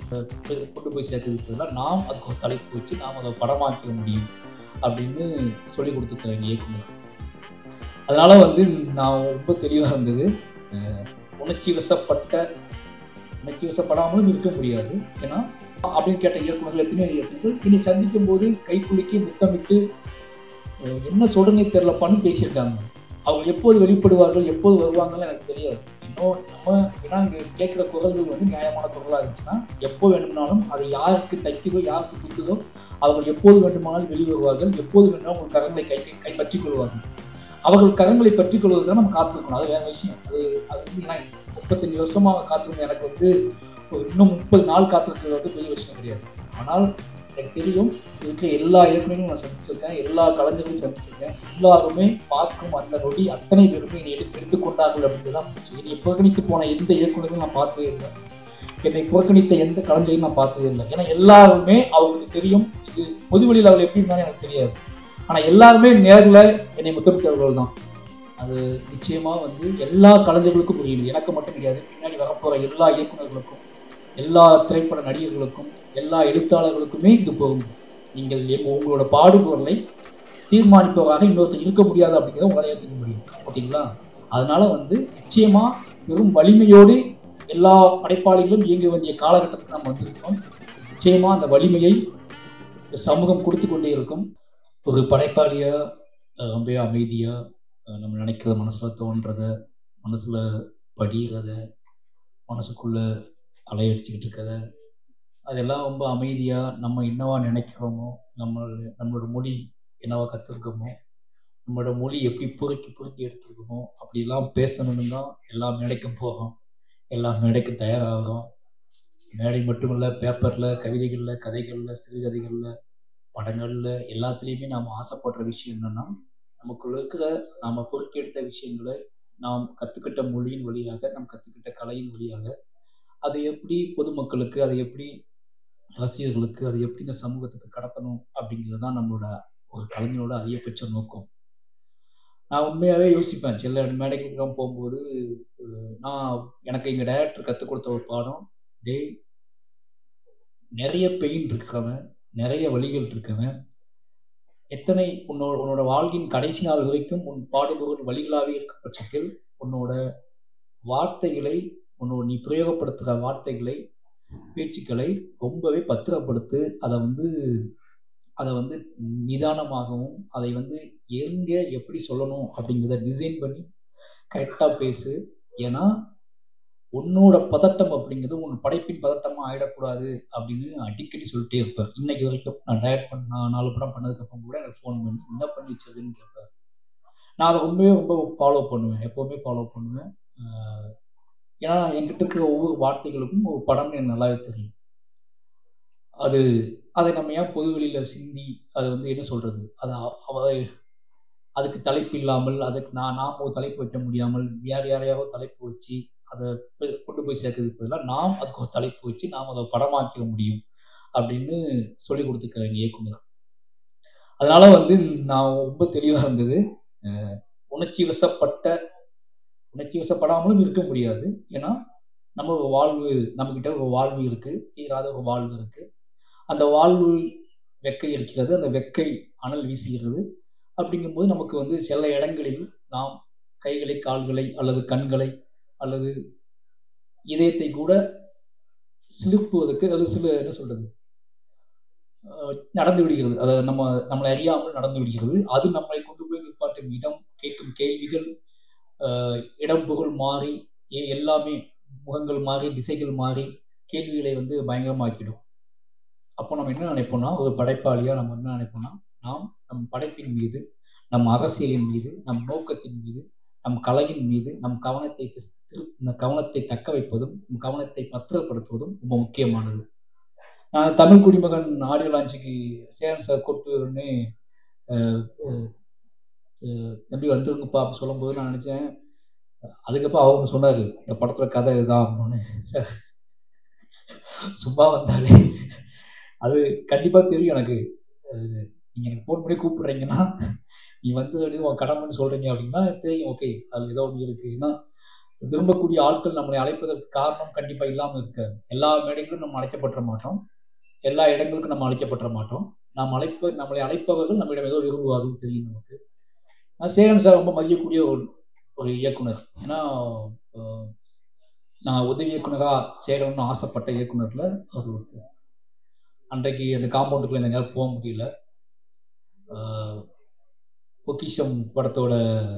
கொண்டு போய் சேர்த்ததுக்கு பதிலாக நாம் அதுக்கு ஒரு தலைப்பு வச்சு நாம் அதை படமாக்க முடியும் அப்படின்னு சொல்லி கொடுத்துருக்காங்க இயக்குனர் அதனால வந்து நான் ரொம்ப தெளிவாக இருந்தது அஹ், உணர்ச்சி வசப்பட்ட உணர்ச்சி வசப்படாமலும் இருக்க முடியாது ஏன்னா அப்படின்னு கேட்ட இயக்குநர்கள் எத்தனையோ இயக்குநர்கள் இனி சந்திக்கும் போது கைக்குலுக்கி முத்தமிட்டு அஹ், என்ன சொல்றேனே தெரியலப்பான்னு பேசியிருக்காங்க அவங்க எப்போது வெளிப்படுவார்கள் எப்போது வருவாங்கன்னு எனக்கு தெரியாது இன்னும் நம்ம ஏன்னா இங்கே கேட்குற குரல்கள் வந்து நியாயமான குரலாக இருந்துச்சுன்னா எப்போ வேண்டுமானாலும் அதை யாருக்கு தைக்குதோ யாருக்கு குத்துதோ அவர்கள் எப்போது வேண்டுமானாலும் வெளிவருவார்கள் எப்போது வேண்டுமானாலும் உங்கள் கரங்களை கை கை பற்றிக் கொள்வார்கள் அவர்கள் கரங்களை பற்றிக் கொள்வது தான் நம்ம காத்திருக்கணும் அது வேற விஷயம் அது அது வந்து ஏன்னா முப்பத்தஞ்சு வருஷமாக காத்திருந்த எனக்கு வந்து ஒரு இன்னும் முப்பது நாள் காத்திருக்கிறது வந்து பெரிய விஷயம் கிடையாது ஆனால் எனக்கு தெரியும் இருக்கிற எல்லா இயக்குநரையும் நான் சந்திச்சிருக்கேன் எல்லா கலைஞர்களையும் சந்திச்சிருக்கேன் எல்லாருமே பார்க்கும் அந்த நொடி அத்தனை பேருமே என்னை எடுத்து எடுத்துக்கொண்டார்கள் அப்படின்னு தான் போச்சு என்னை புறக்கணித்து போன எந்த இயக்குநரையும் நான் பார்த்ததே இல்லை என்னை புறக்கணித்த எந்த கலைஞரையும் நான் பார்த்ததே இல்லை ஏன்னா எல்லாருமே அவங்களுக்கு தெரியும் இது பொதுவெளியில் அவள் எப்படி இருந்தாலும் எனக்கு தெரியாது ஆனால் எல்லாருமே நேரில் என்னை முத்தமிட்டவர்கள் தான் அது நிச்சயமா வந்து எல்லா கலைஞர்களுக்கும் புரியுது எனக்கு மட்டும் கிடையாது பின்னாடி வரப்போற எல்லா இயக்குநர்களுக்கும் எல்லா திரைப்பட நடிகர்களுக்கும் எல்லா எழுத்தாளர்களுக்குமே இது போகும் நீங்கள் எங்க- உங்களோட பாடுபொருளை தீர்மானிப்பவராக இன்னொருத்தர் இருக்க முடியாது அப்படிங்கிறத உங்களால் ஏற்றுக்க முடியும் ஓகேங்களா அதனால வந்து நிச்சயமா பெரும் வலிமையோடு எல்லா படைப்பாளிகளும் இயங்க வேண்டிய காலகட்டத்துக்கு நம்ம வந்திருக்கோம் நிச்சயமா அந்த வலிமையை இந்த சமூகம் கொடுத்து கொண்டே இருக்கும் ஒரு படைப்பாளியா அஹ், ரொம்ப அமைதியா அஹ், நம்ம நினைக்கிறத மனசுல தோன்றத மனசுல படிகிறத மனசுக்குள்ள அலையடிச்சுக்கிட்டு இருக்கத அதெல்லாம் ரொம்ப அமைதியா நம்ம என்னவா நினைக்கிறோமோ நம்ம நம்மளோட மொழி என்னவா கற்றுருக்கோமோ நம்மளோட மொழி எப்படி பொறுக்கி பொறுக்கி எடுத்துருக்கோமோ அப்படிலாம் பேசணும்னு தான் எல்லா மேடைக்கும் போகிறோம் எல்லா மேடைக்கும் தயாராகிறோம் மேடை மட்டுமல்ல பேப்பரில் கவிதைகளில் கதைகளில் சிறுகதைகளில் படங்களில் எல்லாத்துலேயுமே நாம் ஆசைப்படுற விஷயம் என்னென்னா நமக்குள்ள இருக்கிற நாம் பொறுக்கி எடுத்த விஷயங்களை நாம் கற்றுக்கிட்ட மொழியின் வழியாக நாம் கற்றுக்கிட்ட கலையின் வழியாக அதை எப்படி பொதுமக்களுக்கு அதை எப்படி ரசிகர்களுக்கு அதை எப்படி இந்த சமூகத்துக்கு கடத்தணும் அப்படிங்கிறது தான் நம்மளோட ஒரு கலைஞரோட அதிகபட்ச நோக்கம் நான் உண்மையாகவே யோசிப்பேன் சில மேடைக்கெல்லாம் போகும்போது அஹ், நான் எனக்கு எங்கள் டைரக்டர் கற்றுக் கொடுத்த ஒரு பாடம் டேய் நிறைய பெயின் இருக்கவன் நிறைய வழிகள் இருக்கவன் எத்தனை உன்னோட உன்னோட வாழ்வின் கடைசி நாள் வரைக்கும் உன் பாடுபவர் வழிகளாகவே இருக்க பட்சத்தில் உன்னோட வார்த்தைகளை உன்னோட நீ பிரயோகப்படுத்துகிற வார்த்தைகளை பேச்சுக்களை ரொம்பவே பத்திரப்படுத்து அதை வந்து அதை வந்து நிதானமாகவும் அதை வந்து எங்கே எப்படி சொல்லணும் அப்படிங்கிறத டிசைன் பண்ணி கரெக்டாக பேசு ஏன்னா உன்னோட பதட்டம் அப்படிங்கிறது உன் படைப்பின் பதட்டமாக ஆயிடக்கூடாது அப்படின்னு அடிக்கடி சொல்லிட்டே இருப்பேன் இன்னைக்கு வரைக்கும் நான் டயட் பண்ண நான் நாலு படம் பண்ணதுக்கப்புறம் கூட எனக்கு ஃபோன் பண்ணி என்ன பண்ணி வச்சதுன்னு கேட்பார் நான் அதை ரொம்பவே ரொம்ப ஃபாலோ பண்ணுவேன் எப்போவுமே ஃபாலோ பண்ணுவேன் ஆஹ் ஏன்னா என்கிட்ட இருக்கிற ஒவ்வொரு வார்த்தைகளுக்கும் ஒரு படம் எனக்கு நல்லாவே தெரியும் அது அதை நம்ம ஏன் பொது வெளியில் சிந்தி அது வந்து என்ன சொல்கிறது அது அவ- அவ அதுக்கு தலைப்பு இல்லாமல் அதுக்கு நான் நாம் ஒரு தலைப்பு வைக்க முடியாமல் வேறு யாரையாவோ தலைப்பு வச்சு அதை பெ- கொண்டு போய் சேர்க்கறதுக்கு பதிலாக நாம் அதுக்கு ஒரு தலைப்பு வச்சு நாம் அதை படமாக்கிட முடியும் அப்படின்னு சொல்லி கொடுத்துருக்காங்க இயக்குனர் அதனால வந்து நான் ரொம்ப தெளிவாக இருந்தது அஹ் உணர்ச்சி வசப்பட்ட உணர்ச்சி வசப்படாமலும் இருக்க முடியாது ஏன்னா நம்ம ஒரு வாழ்வு நம்மக்கிட்ட ஒரு வாழ்வு இருக்கு தீராத ஒரு வாழ்வு இருக்கு அந்த வாழ்வு வெக்கை இருக்கிறது அந்த வெக்கை அனல் வீசுகிறது அப்படிங்கும்போது நமக்கு வந்து சில இடங்களில் நாம் கைகளை கால்களை அல்லது கண்களை அல்லது இதயத்தை கூட சிலுப்புவதற்கு அது சில என்ன சொல்றது அஹ் நடந்து விடுகிறது அதாவது நம்ம நம்மளை அறியாமல் நடந்து விடுகிறது அது நம்மளை கொண்டு போய் நிற்பாட்டும் இடம் கேட்கும் கேள்விகள் அஹ் இடம் புகழ் மாறி எ- எல்லாமே முகங்கள் மாறி திசைகள் மாறி கேள்விகளை வந்து பயங்கரமாக்கிடும் அப்போ நம்ம என்ன நினைப்போம்னா ஒரு படைப்பாளியா நம்ம என்ன நினைப்போம்னா நாம் நம் படைப்பின் மீது நம் அரசியலின் மீது நம் நோக்கத்தின் மீது நம் கலையின் மீது நம் கவனத்தை திஸ்- திரு- இந்த கவனத்தை தக்க வைப்பதும் நம் கவனத்தை பத்திரப்படுத்துவதும் ரொம்ப முக்கியமானது நான் தமிழ் குடிமகன் ஆடியோ லான்ச்சுக்கு சேரன் சார் கூப்பிட்டுன்னு தம்பி வந்துருங்கப்பா அப்படி சொல்லும்போது நான் நினச்சேன் அதுக்கப்புறம் அவங்க சொன்னார் இந்த படத்துல கதை இதுதான் அப்படின்னு சார் சும்மா வந்தாலே அது கண்டிப்பா தெரியும் எனக்கு அஹ் நீங்க எனக்கு ஃபோன் பண்ணி கூப்பிடுறீங்கன்னா நீ வந்து அப்படியே உன் கடமைன்னு சொல்றீங்க அப்படின்னா தெரியும் ஓகே அது ஏதோ ஒன்று இருக்குன்னா விரும்பக்கூடிய ஆட்கள் நம்மளை அழைப்பதற்கு காரணம் கண்டிப்பா இல்லாம இருக்காது எல்லா மேடைகளும் நம்ம அழைக்கப்பட்ட மாட்டோம் எல்லா இடங்களுக்கும் நம்ம அழைக்கப்பட்ட மாட்டோம் நாம் அழைப்ப நம்மளை அழைப்பவர்கள் நம்மிடம் ஏதோ விரும்புவார்கள் தெரியும் நமக்கு நான் சேகன் சார் ரொம்ப மதிக்கக்கூடிய ஒரு ஒரு இயக்குனர் ஏன்னா அஹ், நான் உதவி இயக்குனரா சேரணும்னு ஆசைப்பட்ட இயக்குனர்ல அவர் ஒருத்தர் அன்றைக்கு அந்த காம்பவுண்டுக்குள்ள எங்களால் போக முடியல ஆஹ், பொக்கிஷம் படத்தோட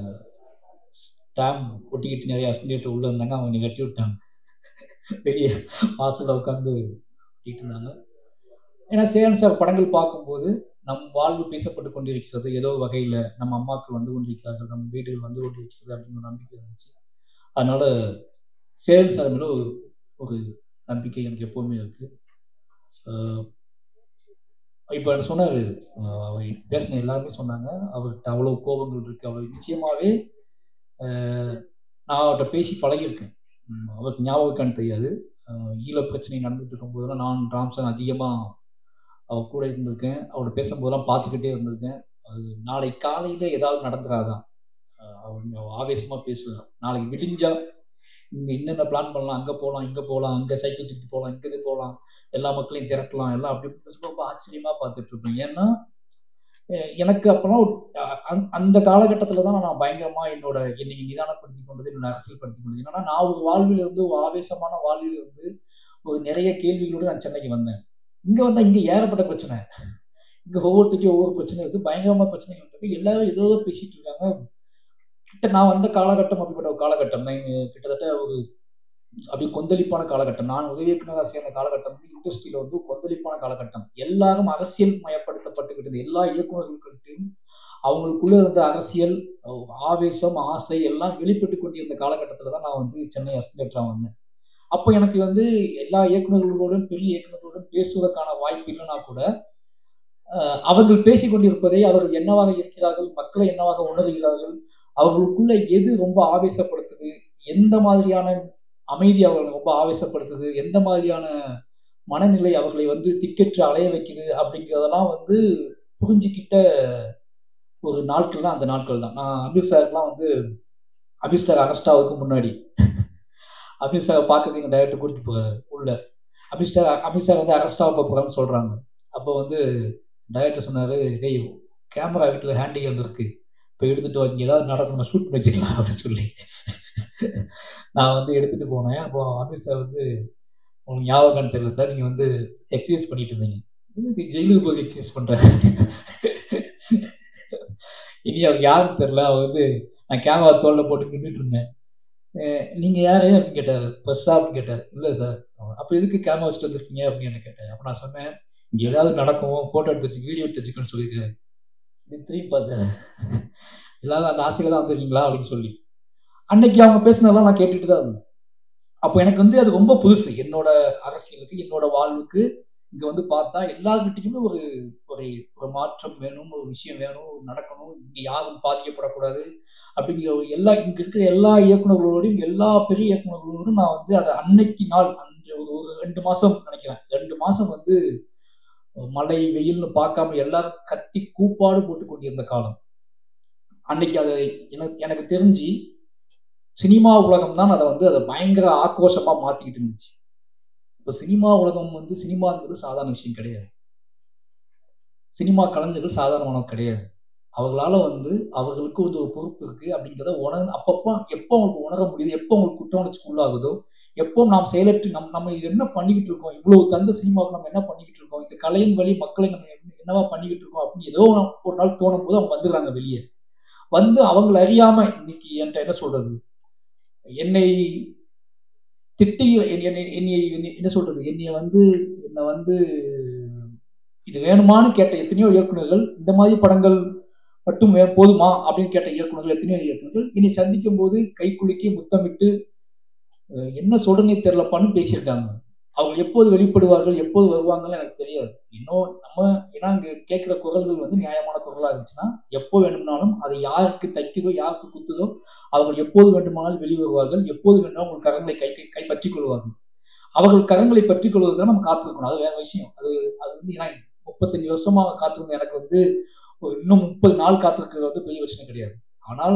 ஸ்டாம்ப் ஒட்டிக்கிட்டு நிறைய அசிங்கேட்டர் உள்ள இருந்தாங்க அவங்க என்னை கட்டி விட்டாங்க வெளியே வாசல்ல உட்காந்து ஒட்டிட்டு இருந்தாங்க ஏன்னா சேகன் சார் படங்கள் பார்க்கும்போது நம் வாழ்வு பேசப்பட்டு கொண்டிருக்கிறது ஏதோ வகையில் நம்ம அம்மாக்கள் வந்து கொண்டிருக்கிறார்கள் நம்ம வீடுகள் வந்து கொண்டிருக்கிறது அப்படின்னு ஒரு நம்பிக்கை இருந்துச்சு அதனால சேகன் சார் மேல ஒரு ஒரு நம்பிக்கை எனக்கு எப்பவுமே இருக்கு ஆஹ் இப்போ எனக்கு சொன்னார் அவர் பேசின எல்லாருமே சொன்னாங்க அவர்கிட்ட அவ்வளோ கோபங்கள் இருக்கு அவர் நிச்சயமாவே ஆஹ் நான் அவர்கிட்ட பேசி பழகியிருக்கேன் உம் அவருக்கு ஞாபகம் இருக்கான்னு தெரியாது ஆஹ் ஈழ பிரச்சனை நடந்துட்டு இருக்கும்போதெல்லாம் நான் ராம்சன் அதிகமாக அவர் கூட இருந்திருக்கேன் அவரோட பேசும்போதெல்லாம் பார்த்துக்கிட்டே இருந்திருக்கேன் அது நாளை காலையில் ஏதாவது நடந்துடாதான் ஆஹ் அவர் ஆவேசமாக பேசுவேன் நாளைக்கு விடிஞ்சா இங்கே என்னென்ன பிளான் பண்ணலாம் அங்கே போகலாம் இங்கே போகலாம் அங்கே சைக்கிள் தூக்கி போகலாம் இங்கே இது போகலாம் எல்லா மக்களையும் திரட்டலாம் எல்லாம் அப்படி இப்படி பேசும்போது ரொம்ப ஆச்சரியமாக பார்த்துட்டு இருப்பேன் ஏன்னா அஹ் எனக்கு அப்போலாம் ஒரு அ- அந்த- அந்த காலகட்டத்தில் தான் நான் பயங்கரமாக என்னோட என்னை நிதானப்படுத்தி கொண்டது என்னோட அரசியல்படுத்தி கொண்டது என்னன்னா நான் ஒரு வாழ்வில் இருந்து ஒரு ஆவேசமான வாழ்வில் இருந்து ஒரு நிறைய கேள்விகளோடு நான் சென்னைக்கு வந்தேன் இங்கே வந்தால் இங்கே ஏகப்பட்ட பிரச்சனை இங்கே ஒவ்வொருத்தருக்கும் ஒவ்வொரு பிரச்சனை இருக்குது பயங்கரமாக பிரச்சனைகள் இருக்கு எல்லாரும் ஏதோ ஏதோ பேசிட்டு இருக்காங்க கிட்ட நான் வந்த காலகட்டம் அப்படிப்பட்ட ஒரு காலகட்டம் தான் இங்க கிட்டத்தட்ட ஒரு அப்படி கொந்தளிப்பான காலகட்டம் நான் உதவி இயக்குனராக சேர்ந்த காலகட்டம் வந்து இண்டஸ்ட்ரியில வந்து கொந்தளிப்பான காலகட்டம் எல்லாரும் அரசியல் மயப்படுத்தப்பட்டுக்கிட்டது எல்லா இயக்குநர்கள்கிட்டையும் அவங்களுக்குள்ள இருந்த அரசியல் அஹ், ஆவேசம் ஆசை எல்லாம் வெளிப்பட்டு கொண்டிருந்த காலகட்டத்தில் தான் நான் வந்து சென்னை அசிலேட்டராக வந்தேன் அப்போ எனக்கு வந்து எல்லா இயக்குநர்களோடும் பெரிய இயக்குநர்களோடும் பேசுவதற்கான வாய்ப்பு இல்லைனா கூட அஹ், அவர்கள் பேசிக் கொண்டிருப்பதை அவர்கள் என்னவாக இருக்கிறார்கள் மக்களை என்னவாக உணர்கிறார்கள் அவர்களுக்குள்ள எது ரொம்ப ஆவேசப்படுத்துது எந்த மாதிரியான அமைதி அவர்களை ரொம்ப ஆவேசப்படுத்துது எந்த மாதிரியான மனநிலை அவர்களை வந்து திக்கெற்று அலைய வைக்குது அப்படிங்கிறதெல்லாம் வந்து புரிஞ்சுக்கிட்ட ஒரு நாட்கள் தான் அந்த நாட்கள் தான் நான் அமீர் சார்லாம் வந்து அமீர் சார் அரெஸ்ட் ஆகுதுக்கு முன்னாடி அமீர் சாரை பார்க்கறது எங்கள் டைரக்டர் கூட்டிட்டு போ உள்ள அமீர் சார் அமீர் சார் வந்து அரெஸ்ட் ஆக போகிறான்னு சொல்கிறாங்க அப்போ வந்து டைரக்டர் சொன்னார் டேய் கேமரா வீட்டில் ஹேண்டிகேம் இருக்கு இப்போ எடுத்துட்டு வாங்க ஏதாவது நடக்கணும் ஷூட் பண்ணி வச்சுக்கலாம் அப்படின்னு சொல்லி நான் வந்து எடுத்துட்டு போனேன் அப்போ அமீர் சார் வந்து உங்களுக்கு ஞாபகம் தெரியல சார் நீங்கள் வந்து எக்ஸசைஸ் பண்ணிட்டு இருந்தீங்க இதுக்கு ஜெயிலுக்கு போய் எக்ஸசைஸ் பண்ணுறேன் இனி அவர் யாருன்னு தெரில அவர் வந்து நான் கேமரா தோல்ல போட்டு நின்றுட்டு இருந்தேன் அஹ் நீங்க யாரு அப்படின்னு கேட்டார் பஸ்ஸா அப்படின்னு கேட்டார் இல்லை சார் அப்போ எதுக்கு கேமரா வச்சுட்டு வந்திருக்கீங்க அப்படின்னு என்ன கேட்டேன் அப்போ நான் சொன்னேன் இங்கே ஏதாவது நடக்கும் ஃபோட்டோ எடுத்து வச்சு வீடியோ எடுத்து வச்சுக்கணும்னு சொல்லியிருக்கேன் இப்படி திரும்பி பார்த்தேன் எல்லாரும் அந்த ஆசையில தான் வந்திருக்கீங்களா அப்படின்னு சொல்லி அன்னைக்கு அவங்க பேசுனதெல்லாம் நான் கேட்டுட்டு தான் இருந்தேன் அப்போ எனக்கு வந்து அது ரொம்ப புதுசு என்னோட அரசியலுக்கு என்னோட வாழ்வுக்கு இங்க வந்து பார்த்தா எல்லாருக்கிட்டையுமே ஒரு ஒரு ஒரு மாற்றம் வேணும் ஒரு விஷயம் வேணும் ஒரு நடக்கணும் இங்க யாரும் பாதிக்கப்படக்கூடாது அப்படிங்கிற ஒரு எல்லா இங்க இருக்கிற எல்லா இயக்குநர்களோடையும் எல்லா பெரிய இயக்குநர்களோடும் நான் வந்து அதை அன்னைக்கு நாள் அந்த ஒரு ஒரு ரெண்டு மாசம் நினைக்கிறேன் ரெண்டு மாசம் வந்து மழை வெயில்னு பார்க்காம எல்லாரும் கத்தி கூப்பாடு போட்டு கொண்டிருந்த காலம் அன்னைக்கு அதை எனக்கு எனக்கு தெரிஞ்சு சினிமா உலகம் தான் அதை வந்து அதை பயங்கர ஆக்ரோஷமா மாத்திக்கிட்டு இருந்துச்சு இப்போ சினிமா உலகம் வந்து சினிமாங்கிறது சாதாரண விஷயம் கிடையாது சினிமா கலைஞர்கள் சாதாரணமானவங்க கிடையாது அவங்களால வந்து அவர்களுக்கு வந்து ஒரு பொறுப்பு இருக்கு அப்படிங்கிறத உணர் அப்பப்போ எப்போ அவங்களுக்கு உணர முடியுது எப்போ அவங்களுக்கு குற்ற உணர்ச்சிக்கு உள்ளாகுதோ எப்போ நாம் செயலற்று நம் நம்ம இது என்ன பண்ணிக்கிட்டு இருக்கோம் இவ்வளவு தந்த சினிமாவுக்கு நம்ம என்ன பண்ணிக்கிட்டு இருக்கோம் இந்த கலையின் வழி மக்களை நம்ம என்ன- என்னவா பண்ணிக்கிட்டு இருக்கோம் அப்படின்னு ஏதோ ஒரு நாள் தோணும் போது அவங்க வந்துடுறாங்க வெளியே வந்து அவங்கள அறியாம இன்னைக்கு என்கிட்ட என்ன சொல்றது என்னை திட்டி என்னை என்னை என்னை- என்ன சொல்றது என்னைய வந்து என்னை வந்து இது வேணுமான்னு கேட்ட எத்தனையோ இயக்குனர்கள் இந்த மாதிரி படங்கள் மட்டும் வே- போதுமா அப்படின்னு கேட்ட இயக்குனர்கள் எத்தனையோ இயக்குனர்கள் இனி சந்திக்கும் போது கை குலுக்கி முத்தமிட்டு அஹ், என்ன சொல்றேனே தெரியலப்பான்னு பேசியிருக்காங்க அவங்க எப்போது வெளிப்படுவார்கள் எப்போது வருவாங்கன்னு எனக்கு தெரியாது இன்னும் நம்ம ஏன்னா இங்க கேட்கிற குரல்கள் வந்து நியாயமான குரலா இருந்துச்சுன்னா எப்போ வேணும்னாலும் அதை யாருக்கு தைக்குதோ யாருக்கு குத்துதோ அவர்கள் எப்போது வேண்டுமானாலும் வெளிவருவார்கள் எப்போது வேண்டுமானாலும் உங்கள் கரங்களை கை கை- கைப்பற்றிக் கொள்வார்கள் அவர்கள் கரங்களை பற்றிக் கொள்வதற்கு நம்ம காத்திருக்கணும் அது வேற விஷயம் அது அது வந்து ஏன்னா முப்பத்தஞ்சு வருஷமா காத்திருந்த எனக்கு வந்து ஒரு இன்னும் முப்பது நாள் காத்திருக்கிறது வந்து பெரிய விஷயம் கிடையாது ஆனால்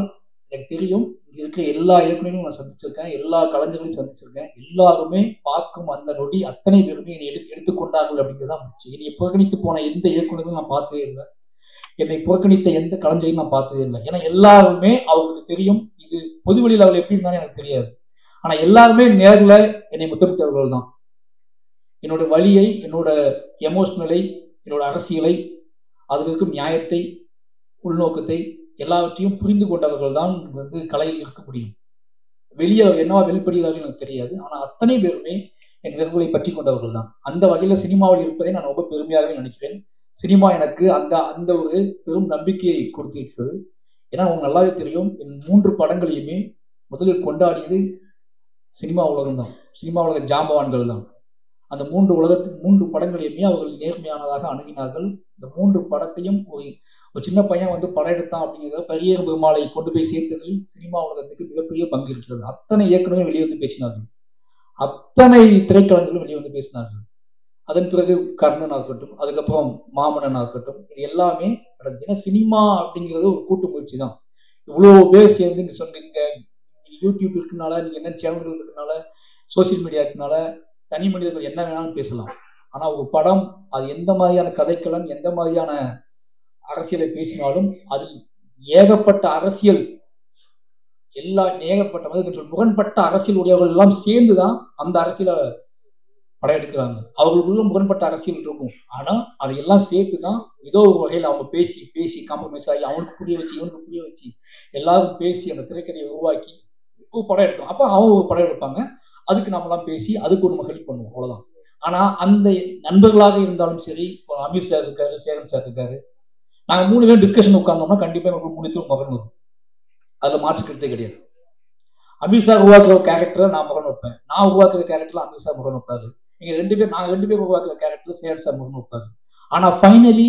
எனக்கு தெரியும் இங்க இருக்கிற எல்லா இயக்குநர்களையும் நான் சந்திச்சிருக்கேன் எல்லா கலைஞர்களையும் சந்திச்சிருக்கேன் எல்லாருமே பார்க்கும் அந்த நொடி அத்தனை பேருமே என்னை எடுத்து எடுத்துக்கொண்டார்கள் அப்படிங்கிறதான் முடிச்சு என்னை புறக்கணித்து போன எந்த இயக்குநரும் நான் பார்த்ததே இல்லை என்னை புறக்கணித்த எந்த கலைஞரையும் நான் பார்த்ததே இல்லை ஏன்னா எல்லாருமே அவங்களுக்கு தெரியும் இது பொதுவெளியில் அவர்கள் எப்படி இருந்தாலும் எனக்கு தெரியாது ஆனா எல்லாருமே நேர்ல என்னை முத்தமிட்டவர்கள் தான் என்னோட வழியை என்னோட எமோஷனலை என்னோட அரசியலை அதில் இருக்கும் நியாயத்தை உள்நோக்கத்தை எல்லாவற்றையும் புரிந்து கொண்டவர்கள் தான் வந்து கலையில் இருக்க முடியும் வெளியே என்னவா வெளிப்படுகிறார்கள் எனக்கு தெரியாது ஆனால் அத்தனை பேருமே என் விரல்களை பற்றி கொண்டவர்கள் தான் அந்த வகையில் சினிமாவில் இருப்பதை நான் ரொம்ப பெருமையாகவே நினைக்கிறேன் சினிமா எனக்கு அந்த அந்த ஒரு பெரும் நம்பிக்கையை கொடுத்திருக்கிறது ஏன்னா உங்களுக்கு நல்லாவே தெரியும் என் மூன்று படங்களையுமே முதலில் கொண்டாடியது சினிமா உலகம் தான் சினிமா உலக ஜாம்பவான்கள் தான் அந்த மூன்று உலகத்து மூன்று படங்களையுமே அவர்கள் நேர்மையானதாக அணுகினார்கள் இந்த மூன்று படத்தையும் ஒரு ஒரு சின்ன பையன் வந்து படம் எடுத்தான் அப்படிங்கிறத பெரிய பெருமாளை கொண்டு போய் சேர்த்ததில் சினிமா உலகத்துக்கு மிகப்பெரிய பங்கு இருக்கிறது அத்தனை இயக்குனரும் வெளியே வந்து பேசினார்கள் அத்தனை திரைக்கலைஞர்களும் வெளியே வந்து பேசினார்கள் அதன் பிறகு கர்ணன் இருக்கட்டும் அதுக்கப்புறம் மாமன்னன் இருக்கட்டும் இது எல்லாமே நடந்துச்சு ஏன்னா சினிமா அப்படிங்கிறது ஒரு கூட்டு முயற்சி தான் இவ்வளோ பேர் சேர்ந்து நீங்க சொன்னீங்க யூடியூப் இருக்கனால நீங்க என்ன சேனல்கள் இருக்கனால சோசியல் மீடியா இருக்கனால தனி மனிதர்கள் என்ன வேணாலும் பேசலாம் ஆனா ஒரு படம் அது எந்த மாதிரியான கதைக்களம் எந்த மாதிரியான அரசியலை பேசினாலும் அதில் ஏகப்பட்ட அரசியல் எல்லா ஏகப்பட்ட மதங்கள் முரண்பட்ட அரசியல் உடையவர்கள் எல்லாம் சேர்ந்துதான் அந்த அரசியலை படையெடுக்கிறாங்க அவர்களுக்குள்ள முரண்பட்ட அரசியல் இருக்கும் ஆனா அதையெல்லாம் சேர்த்து தான் ஏதோ ஒரு வகையில் அவங்க பேசி பேசி காம்ப்ரமைஸ் ஆகி அவனுக்கு புரிய வச்சு இவனுக்கு புரிய வச்சு எல்லாரும் பேசி அந்த திரைக்கதையை உருவாக்கி ஒரு படம் எடுக்கும் அப்போ அவங்க ஒரு படம் எடுப்பாங்க அதுக்கு நம்மலாம் பேசி அதுக்கு ஒரு ஹெல்ப் பண்ணுவோம் அவ்வளவுதான் ஆனா அந்த நண்பர்களாக இருந்தாலும் சரி இப்போ அமீர் சார் இருக்காரு சேரன் சார் இருக்காரு நாங்க மூணு பேரும் டிஸ்கஷன் உட்கார்ந்தோம்னா கண்டிப்பா எங்களுக்கு மூணு பேரும் மகன் வரும் அதுல மாற்றுக்கிறதே கிடையாது அமீர் சார் உருவாக்குற கேரக்டரை நான் மகன் வைப்பேன் நான் உருவாக்குற கேரக்டர்ல அமீர் சார் மகன் வைப்பாரு நீங்க ரெண்டு பேர் நாங்க ரெண்டு பேர் உருவாக்குற கேரக்டர் சேரன் சார் மகன் வைப்பாரு ஆனா ஃபைனலி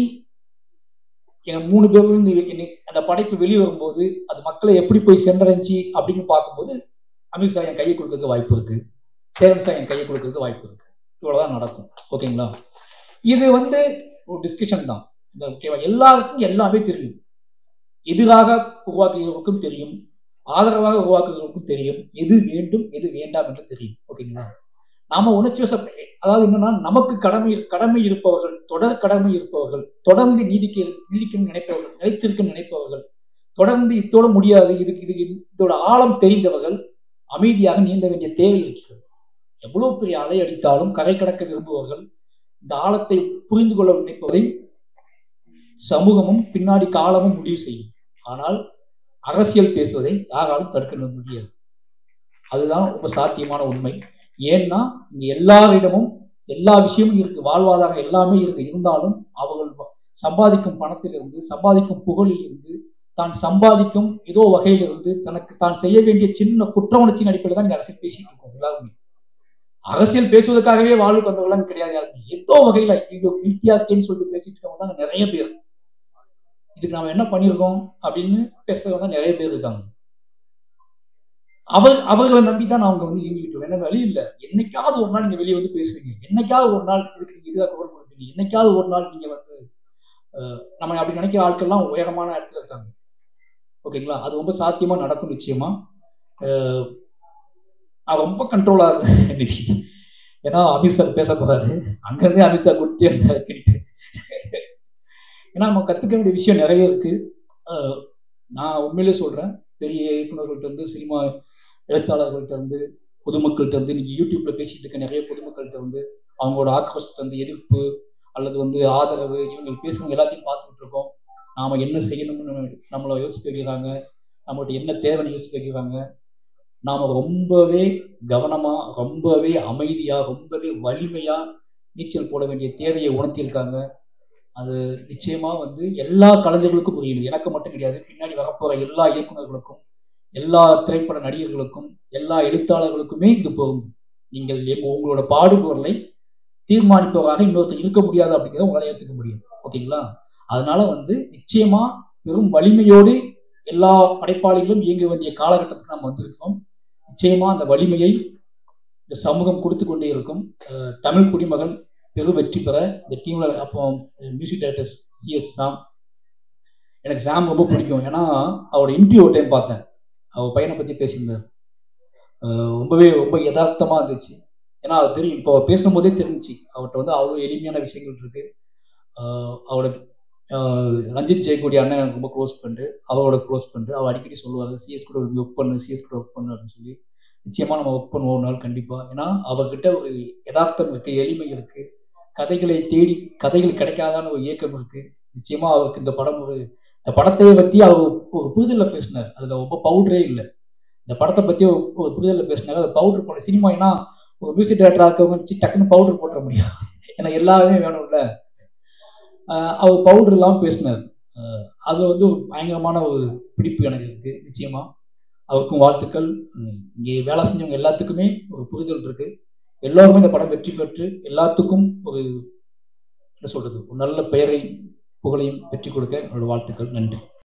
எங்க மூணு பேரும் இருந்து என்னை- அந்த படைப்பு வெளியே வரும்போது அது மக்களை எப்படி போய் சென்றடைஞ்சு அப்படின்னு பார்க்கும்போது அமீர் சார் என் கையை கொடுக்கறதுக்கு வாய்ப்பு இருக்கு சேரன் சார் என் கையை கொடுக்கறதுக்கு வாய்ப்பு இருக்கு இவ்வளவுதான் நடக்கும் ஓகேங்களா இது வந்து ஒரு டிஸ்கஷன் தான் இந்த ஓகேவா எல்லாருக்கும் எல்லாமே தெரியும் எதிராக உருவாக்குகிறவருக்கும் தெரியும் ஆதரவாக உருவாக்குகிறவருக்கும் தெரியும் எது வேண்டும் எது வேண்டாம் என்று தெரியும் ஓகேங்களா நாம உணர்ச்சி வச அதாவது என்னன்னா நமக்கு கடமை கடமை இருப்பவர்கள் தொடர் கடமை இருப்பவர்கள் தொடர்ந்து நீடிக்க நீடிக்கும் நினைப்பவர்கள் நிலைத்திருக்க நினைப்பவர்கள் தொடர்ந்து இத்தோட முடியாது இதுக்கு இது இதோட ஆழம் தெரிந்தவர்கள் அமைதியாக நீந்த வேண்டிய தேவை இருக்கிறது எவ்வளவு பெரிய அலை அடித்தாலும் கரை கடக்க விரும்புபவர்கள் இந்த ஆழத்தை புரிந்து கொள்ள நினைப்பதை சமூகமும் பின்னாடி காலமும் முடிவு செய்யும் ஆனால் அரசியல் பேசுவதை யாராலும் தடுக்க முடியாது அதுதான் ரொம்ப சாத்தியமான உண்மை ஏன்னா இங்க எல்லாரிடமும் எல்லா விஷயமும் இருக்கு வாழ்வாதாரம் எல்லாமே இருக்கு இருந்தாலும் அவர்கள் வ- சம்பாதிக்கும் பணத்திலிருந்து சம்பாதிக்கும் புகழில் இருந்து தான் சம்பாதிக்கும் ஏதோ வகையிலிருந்து தனக்கு தான் செய்ய வேண்டிய சின்ன குற்ற உணர்ச்சியின் அடிப்படையில் தான் இங்க அரசியல் பேசிட்டு இருக்கோம் எல்லாருமே அரசியல் பேசுவதற்காகவே வாழ்வுக்கு வந்தவங்களாம் கிடையாது யாருமே ஏதோ வகையில ஐயோ கில்ட்டியா இருக்கேன்னு சொல்லிட்டு பேசிட்டு இருக்கவங்க தான் நிறைய பேர் இதுக்கு நாம என்ன பண்ணியிருக்கோம் அப்படின்னு பேசுறவங்க தான் நிறைய பேர் இருக்காங்க அவர் அவர்களை நம்பி தான் அவங்க வந்து இயங்கிட்டு இருக்கோம். என்ன வழி இல்லை என்னைக்காவது ஒரு நாள் நீங்க வெளியே வந்து பேசுவீங்க என்னைக்காவது ஒரு நாள் இதுக்கு நீங்க இதுக்காக குரல் கொடுப்பீங்க என்னைக்காவது ஒரு நாள் நீங்க வந்து அஹ், நம்ம அப்படி நினைக்கிற ஆட்கள்லாம் உயரமான இடத்துல இருக்காங்க ஓகேங்களா அது ரொம்ப சாத்தியமா நடக்கும் நிச்சயமா அஹ், நான் ரொம்ப கண்ட்ரோலா இருக்கேன் இன்னைக்கு ஏன்னா அமித் சார் பேச போறாரு அங்கிருந்தே அமித் சார் கொடுத்துட்டே இருந்தாரு கிட்ட ஏன்னா நம்ம கத்துக்க வேண்டிய விஷயம் நிறைய இருக்கு அஹ், நான் உண்மையிலே சொல்றேன் பெரிய இயக்குநர்கள்ட்ட இருந்து சினிமா எழுத்தாளர்கள்ட்ட இருந்து பொதுமக்கள்கிட்ட இருந்து இன்னைக்கு யூடியூப்ல பேசிட்டு இருக்க நிறைய பொதுமக்கள்கிட்ட இருந்து அவங்களோட ஆக்ரோஷத்தை வந்து எதிர்ப்பு அல்லது வந்து ஆதரவு இவங்க பேசுறவங்க எல்லாத்தையும் பார்த்துக்கிட்டு இருக்கோம் நாம என்ன செய்யணும்னு நம்மளை யோசிக்க வைக்கிறாங்க நம்மள்ட்ட என்ன தேவைன்னு யோசிக்க வைக்கிறாங்க நாம ரொம்பவே கவனமா ரொம்பவே அமைதியா ரொம்பவே வலிமையா நீச்சல் போட வேண்டிய தேவையை உணர்த்தியிருக்காங்க அது நிச்சயமா வந்து எல்லா கலைஞர்களுக்கும் புரியுது எனக்கு மட்டும் கிடையாது பின்னாடி வரப்போற எல்லா இயக்குனர்களுக்கும் எல்லா திரைப்பட நடிகர்களுக்கும் எல்லா எழுத்தாளர்களுக்குமே இது போகும் நீங்கள் எங்க- உங்களோட பாடுபொருளை தீர்மானிப்பவராக இன்னொருத்தர் இருக்க முடியாது அப்படிங்கிறத உங்களால ஏற்றுக்க முடியும் ஓகேங்களா அதனால வந்து நிச்சயமா பெரும் வலிமையோடு எல்லா படைப்பாளிகளும் இயங்க வேண்டிய காலகட்டத்துக்கு நம்ம வந்திருக்கோம் நிச்சயமா அந்த வலிமையை இந்த சமூகம் கொடுத்து கொண்டே இருக்கும் அஹ் தமிழ் குடிமகன் பெரும் வெற்றி பெற இந்த டீம்ல அப்போ மியூசிக் டைரக்டர் சிஎஸ் சாம் எனக்கு சாம் ரொம்ப பிடிக்கும் ஏன்னா அவரோட இன்டர்வியூ ஒரு டைம் பார்த்தேன் அவர் பையனை பற்றி பேசியிருந்தார் அஹ் ரொம்பவே ரொம்ப யதார்த்தமாக இருந்துச்சு ஏன்னா அது தெரியும் இப்போ அவர் பேசும்போதே தெரிஞ்சுச்சு அவர்கிட்ட வந்து அவ்வளோ எளிமையான விஷயங்கள் இருக்கு அஹ் அவரோட அஹ் ரஞ்சித் ஜெயக்கூடிய அண்ணன் எனக்கு ரொம்ப க்ளோஸ் ஃப்ரெண்டு அவரோட க்ளோஸ் ஃப்ரெண்டு அவர் அடிக்கடி சொல்லுவார் சிஎஸ் கூட ஒர்க் பண்ணு சிஎஸ் கூட ஒர்க் பண்ணு அப்படின்னு சொல்லி நிச்சயமாக நம்ம ஒர்க் பண்ணுவோம் ஒரு நாள் கண்டிப்பாக ஏன்னா அவர்கிட்ட ஒரு யதார்த்தம் இருக்கு எளிமை இருக்கு கதைகளை தேடி கதைகள் கிடைக்காதான ஒரு இயக்கம் இருக்கு நிச்சயமா அவருக்கு இந்த படம் ஒரு இந்த படத்தை பத்தி அவர் ஒரு புரிதலில் பேசினார் அதுல ரொம்ப பவுடரே இல்லை இந்த படத்தை பத்தி ஒரு ஒரு புரிதலில் பேசினார் அது பவுடர் போட சினிமா ஏன்னா ஒரு மியூசிக் டைரக்டராக இருக்கவங்க வச்சு டக்குன்னு பவுடர் போட்டுற முடியும் ஏன்னா எல்லாருமே வேணும்ல ஆஹ் அவர் பவுடர் இல்லாமல் பேசினார் ஆஹ் அதுல வந்து ஒரு பயங்கரமான ஒரு பிடிப்பு எனக்கு இருக்கு நிச்சயமா அவருக்கும் வாழ்த்துக்கள் உம் இங்கே வேலை செஞ்சவங்க எல்லாத்துக்குமே ஒரு புரிதல் இருக்கு எல்லாருமே இந்த படம் வெற்றி பெற்று எல்லாத்துக்கும் ஒரு என்ன சொல்றது ஒரு நல்ல பெயரை புகழையும் வெற்றி கொடுக்க என்னோட வாழ்த்துக்கள் நன்றி